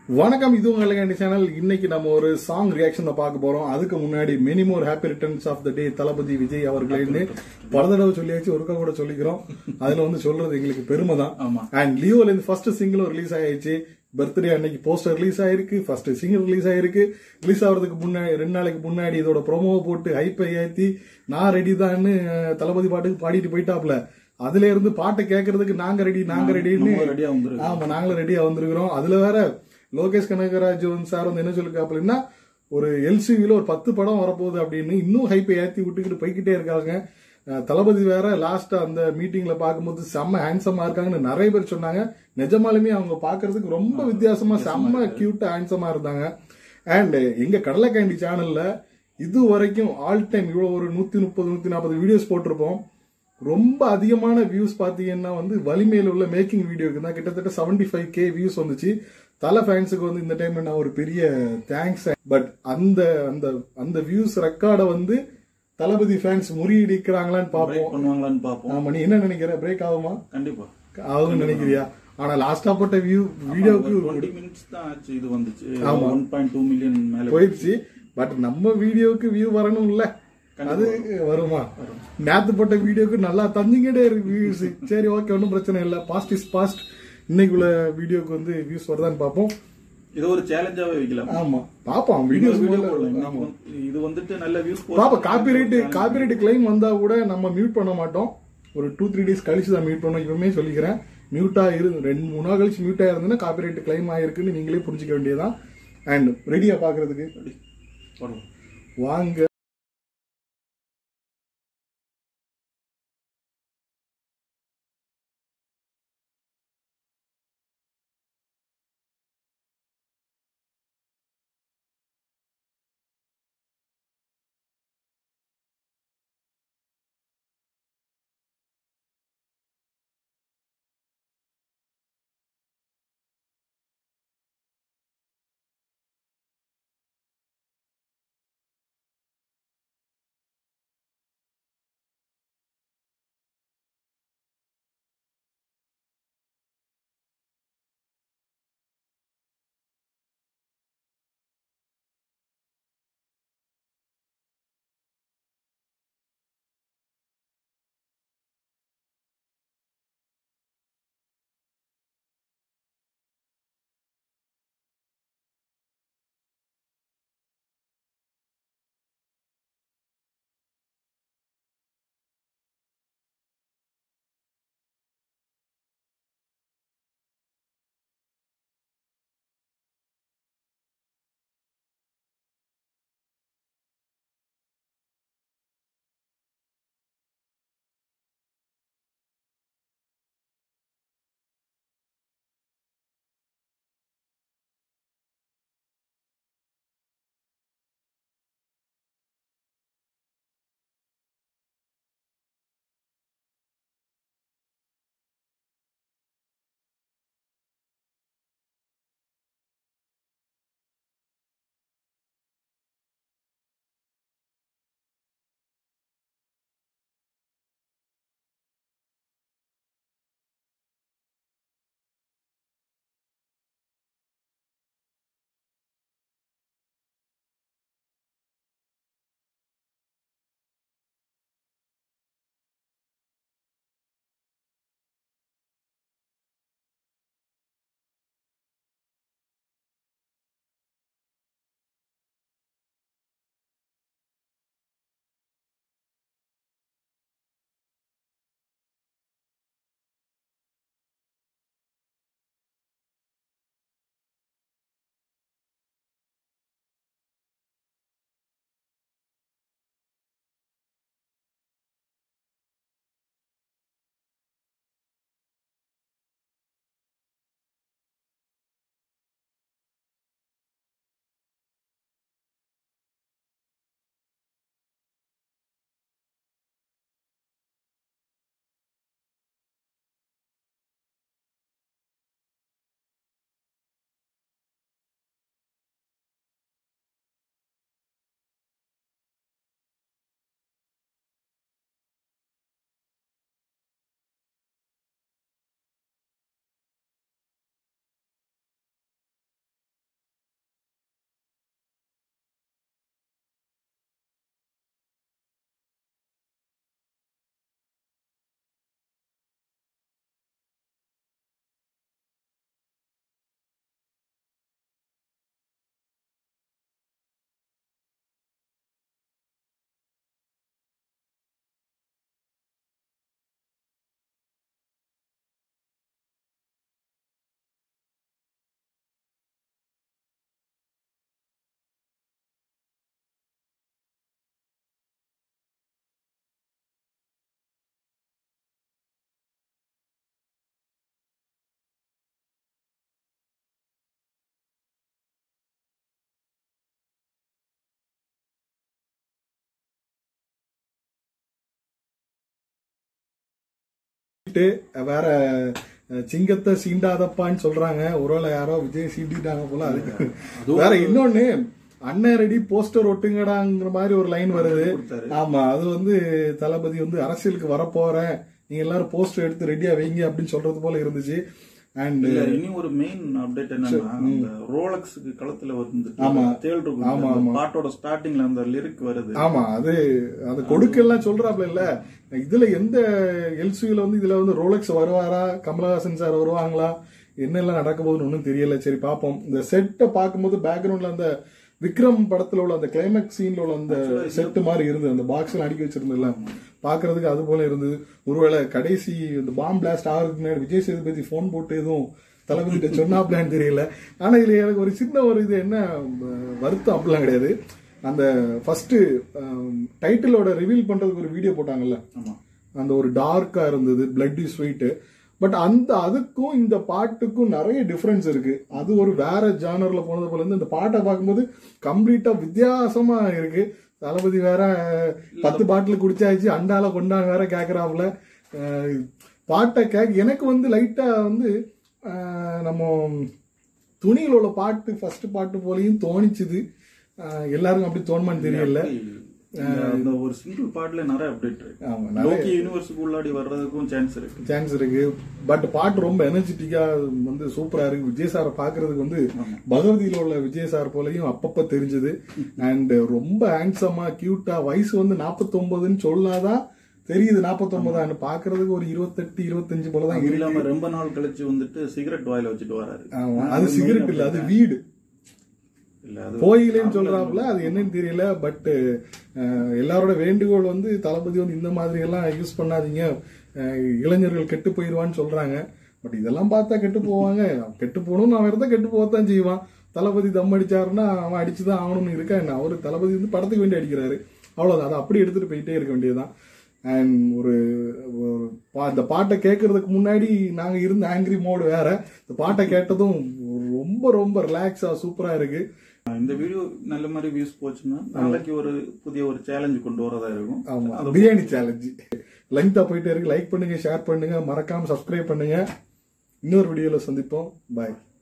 வணக்கம் இது உங்க இலங்கை சேனல் இன்னைக்கு நம்ம ஒரு சாங் ரியாக்ஷன் தான் பார்க்க போறோம் அதுக்கு முன்னாடி many more happy returns of the day Thalapathy Vijay அவர்களேன்னு பல தடவை சொல்லியாச்சு ஒருக்கா கூட சொல்லிக்கிறோம் அதுல வந்து சொல்றது எங்களுக்கு பெருமை தான் ஆமா. அண்ட் லியோல இருந்து ஃபர்ஸ்ட் சிங்கிளும் ரிலீஸ் ஆயிடுச்சு பர்த்டே அன்னைக்கு போஸ்டர் ரிலீஸ் ஆயிருக்கு ஃபர்ஸ்ட் சிங்கிள் ரிலீஸ் ஆயிருக்கு ரிலீஸ் ஆகிறதுக்கு முன்னாடி ரெண்டு நாளைக்கு முன்னாடி இதோட ப்ரோமோவை போட்டு ஹைப்பை ஏத்தி நான் ரெடி தான்னு அஹ், தளபதி பாட்டுக்கு பாடிட்டு போயிட்டாப்ல அதுல இருந்து பாட்டை கேட்கறதுக்கு நாங்க ரெடி நாங்க ரெடின்னு நம்ம ரெடியா வந்துருக்கு ஆமா நாங்களும் ரெடியா வந்திருக்கிறோம் அதுல வேற லோகேஷ் கனகராஜ் சார் வந்து என்ன சொல்லிருக்காப்லன்னா ஒரு எல்சிவில ஒரு பத்து படம் வரப்போகுது அப்படின்னு இன்னும் ஹைப்பை ஏத்தி விட்டுக்கிட்டு போய்கிட்டே இருக்காங்க அஹ் தளபதி வேற லாஸ்டா அந்த மீட்டிங்ல பார்க்கும்போது செம்ம ஹேண்ட்ஸமா இருக்காங்கன்னு நிறைய பேர் சொன்னாங்க நிஜமாலுமே அவங்க பார்க்கிறதுக்கு ரொம்ப வித்தியாசமா செம்ம கியூட்டா ஹேண்ட்ஸமா இருந்தாங்க அண்ட் எங்க கடலைக்காண்டி சேனல்ல இது வரைக்கும் ஆல் டைம் இவ்வளவு ஒரு நூத்தி முப்பது நூத்தி நாற்பது வீடியோஸ் போட்டிருப்போம் ரொம்ப அதிகமான வியூஸ் பாத்தீங்கன்னா வந்து வலிமையில உள்ள மேக்கிங் வீடியோக்கு தான் கிட்டத்தட்ட 75k ஃபைவ் கே வியூஸ் வந்துச்சு தலை ஃபேன்ஸுக்கு வந்து இந்த டைம் நான் ஒரு பெரிய தேங்க்ஸ் பட் அந்த அந்த அந்த வியூஸ் ரெக்கார்டை வந்து தளபதி ஃபேன்ஸ் முறியடிக்கிறாங்களான்னு பிரேக் பார்ப்போம் பண்ணுவாங்களான்னு பாப்போம் ஆமா நீ என்ன நினைக்கிற பிரேக் ஆகுமா கண்டிப்பா ஆகும்னு நினைக்கிறியா ஆனா லாஸ்டா போட்ட வியூ வீடியோவுக்கு டுவெண்ட்டி மினிட்ஸ் தான் ஆச்சு இது வந்துச்சு ஆமா. ஒன் பாயிண்ட் டூ மில்லியன் மேல போயிடுச்சு பட் நம்ம வீடியோவுக்கு வியூ வரணும் இல்ல அது வருமா நேத்து போட்ட வீடியோக்கு நல்லா தந்திக்கிட்டே இருக்கு வியூஸ் சரி ஓகே ஒன்றும் பிரச்சனை இல்லை பாஸ்ட் இஸ் பாஸ்ட் இன்னைக்குள்ள வீடியோக்கு வந்து வியூஸ் வருதான்னு பார்ப்போம் இது ஒரு சேலஞ்சாவே வைக்கலாம் ஆமா பாப்போம் வீடியோ வீடியோஸ் வீடியோ போடலாம் இன்னைக்கு வந்து- இது வந்துட்டு நல்ல வியூஸ் பாப்போம் காப்பிரைட் காப்பிரைட் கிளைம் வந்தா கூட நம்ம மியூட் பண்ண மாட்டோம் ஒரு டூ த்ரீ டேஸ் கழிச்சு தான் மியூட் பண்ணோம் இப்பவுமே சொல்லிக்கிறேன் மியூட்டா இரு ரெண்டு மூணு நாள் கழிச்சு மியூட்டா இருந்ததுன்னா காப்பிரைட் கிளைம் ஆயிருக்குன்னு நீங்களே புரிஞ்சுக்க வேண்டியதான் அண்ட் ரெடியா பாக்குறதுக்கு போடலாம் வாங்க ஹிட்டு வேற அஹ், சிங்கத்தை சீண்டாதப்பான்னு சொல்றாங்க ஒருவேளை யாரோ விஜய் சீண்டிட்டாங்க போல அதுக்கு வேற இன்னொன்னு அண்ணன் ரெடி போஸ்டர் ஒட்டுங்கடாங்கிற மாதிரி ஒரு லைன் வருது கொடுத்தாரு. ஆமா அது வந்து தளபதி வந்து அரசியலுக்கு வரப்போறேன் நீங்க எல்லாரும் போஸ்டர் எடுத்து ரெடியா வைங்க அப்படின்னு சொல்றது போல இருந்துச்சு அண்ட் இல்ல இனி ஒரு மெயின் அப்டேட் என்னன்னா அந்த ரோலக்ஸ்க்கு களத்துல வந்து ஆமா. தேள் இருக்கும் ஆமா, அந்த ஆமா. பாட்டோட ஸ்டார்டிங்ல அந்த லிரிக் வருது ஆமா அது அது கொடுக்கெல்லாம் சொல்றாப்ல இல்ல இதுல எந்த எல்சியூல வந்து இதுல வந்து ரோலக்ஸ் வருவாரா கமலஹாசன் சார் வருவாங்களா என்னெல்லாம் நடக்க போகுதுன்னு ஒன்றும் தெரியல சரி பாப்போம் இந்த செட்டை பார்க்கும்போது பேக்ரவுண்ட்ல அந்த விக்ரம் படத்துல உள்ள அந்த கிளைமேக்ஸ் சீன்ல உள்ள அந்த செட்டு மாதிரி இருந்தது அந்த பாக்ஸ்ல அடுக்கி வச்சிருந்ததுல பாக்குறதுக்கு அது போல இருந்தது ஒருவேளை கடைசி இந்த பாம் பிளாஸ்ட் ஆகிறதுக்கு முன்னாடி விஜய் சேதுபதி ஃபோன் போட்டு எதுவும் தளபதிட்ட சொன்னாப்லான்னு தெரியல ஆனா இதுல எனக்கு ஒரு சின்ன ஒரு இது என்ன அஹ், வருத்தம் அப்படிலாம் கிடையாது அந்த ஃபர்ஸ்ட் டைட்டிலோட ரிவீல் பண்றதுக்கு ஒரு வீடியோ போட்டாங்கல்ல ஆமா அந்த ஒரு டார்க்கா இருந்தது பிளட்டி ஸ்வீட் பட் அந்த அதுக்கும் இந்த பாட்டுக்கும் நிறைய டிஃபரன்ஸ் இருக்கு அது ஒரு வேற ஜானர்ல போனது போல இருந்து இந்த பாட்டை பார்க்கும்போது கம்ப்ளீட்டா வித்தியாசமா இருக்கு தளபதி வேற பத்து பாட்டில் குடிச்சாச்சு அண்டால கொண்டாங்க வேற கேக்குறாப்புல அஹ், பாட்டை கேக் எனக்கு வந்து லைட்டா வந்து அஹ், நம்ம துணியில் உள்ள பாட்டு ஃபர்ஸ்ட் பாட்டு போலையும் தோணிச்சுது அஹ், எல்லாருக்கும் அப்படி தோணுமான்னு தெரியல இந்த- அந்த ஒரு சிங்கிள் பாட்டுல நிறைய அப்டேட் இருக்கு ஆமா நிறைய லோக்கி யூனிவர்ஸுக்கு உள்ளாடி வர்றதுக்கும் சான்ஸ் இருக்கு சான்ஸ் இருக்கு பட் பாட்டு ரொம்ப எனர்ஜெட்டிக்கா வந்து சூப்பரா இருக்கு விஜய் சாரை பாக்குறதுக்கு வந்து பகவதியில உள்ள விஜய் சார் போலயும் அப்பப்ப தெரிஞ்சது அண்ட் ரொம்ப ஹேண்ட்ஸமா கியூட்டா வயசு வந்து 49 சொல்லாதான் தெரியுது 49 பாக்குறதுக்கு ஒரு இருபத்தெட்டு இருபத்தஞ்சு போலதான் அது இருக்கு இல்லாம ரொம்ப நாள் கழிச்சு வந்துட்டு சிகரெட் வாயில வச்சுட்டு வராரு ஆமா, அது சிகரெட் இல்ல அது வீடு இல்ல அது கோயிலேன்னு சொல்றாப்புல அது என்னன்னு தெரியல பட் எல்லாரோட வேண்டுகோள் வந்து தளபதி வந்து இந்த மாதிரி எல்லாம் யூஸ் பண்ணாதீங்க அஹ், இளைஞர்கள் கெட்டு போயிடுவான்னு சொல்றாங்க பட் இதெல்லாம் பார்த்தா கெட்டு போவாங்க கெட்டு போகணும்னு அவன் இருந்தா கெட்டு போகத்தான் செய்வான் தளபதி தம் அடிச்சாருன்னா அவன் அடிச்சுதான் ஆகணும்னு இருக்கா என்ன அவரு தளபதி வந்து படத்துக்கு வேண்டி அடிக்கிறாரு அவ்வளவுதான் அதை அப்படி எடுத்துட்டு போயிட்டே இருக்க வேண்டியதுதான் அண்ட் ஒரு ஒரு பா- இந்த பாட்டை கேட்கறதுக்கு முன்னாடி நாங்க இருந்த ஆங்கிரி மோடு வேற இந்த பாட்டை கேட்டதும் ரொம்ப ரொம்ப ரிலாக்ஸா சூப்பரா இருக்கு இந்த வீடியோ நல்ல மாதிரி வியூஸ் போச்சுன்னா நாளைக்கு ஒரு புதிய ஒரு சேலஞ்சு கொண்டு வரதா இருக்கும் ஆமா பிரியாணி சேலஞ்சு லெங்தா போயிட்டே இருக்கு லைக் பண்ணுங்க ஷேர் பண்ணுங்க மறக்காம சப்ஸ்கிரைப் பண்ணுங்க இன்னொரு வீடியோல சந்திப்போம் பாய்